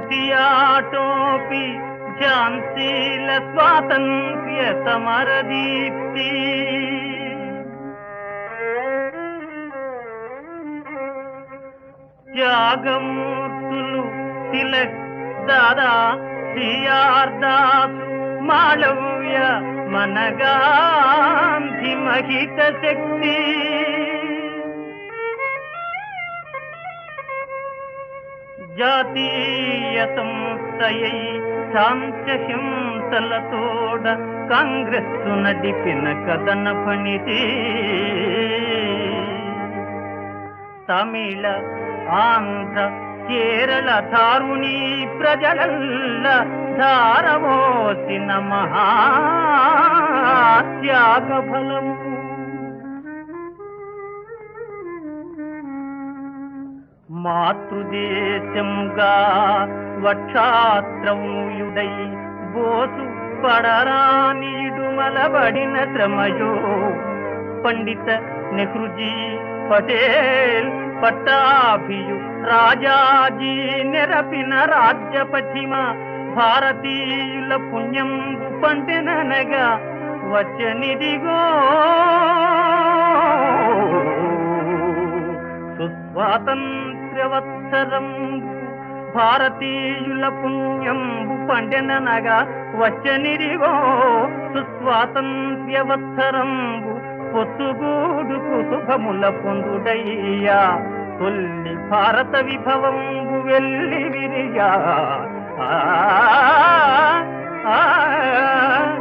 दियाटोऽपि ఝాన్సీల స్వాతంత్ర్య సమరదీప్తి త్యాగమూర్తులు తిలక్ దాదా సిఆర్ దాసు మాళవ్య మనగాంధి మహిత శక్తి జాతీయ సంస్థయై శాంత్య హింసలతోడ కాంగ్రెస్ నడిపిన కథన పనిది తమిళ ఆంధ్ర కేరళ ధారుణి ప్రజలల్ల ధారవోసిన మహాత్యాగ ఫలము మాతృదేశంగా వక్షాత్రముయుడై బోసు పడరానీడు మలబడిన శ్రమయో పండిత నెహ్రుజీ పటేల్ పట్టాభియు రాజాజీ నెరపిన రాజ్య పశ్చిమ భారతీయుల పుణ్యం పంటెననగా వచ్చనిదిగో సుస్వాతంత్ర్యవత్సరం భారతీయుల పుణ్యంబు పండెననగా వచ్చనిరిగో సుస్వాతంత్ర్యవత్సరంబు పొత్తుగూడుకు శుభముల పొందుడయ్యా తొల్లి భారత విభవంబు వెళ్ళి విరియా ఆ ఆ, ఆ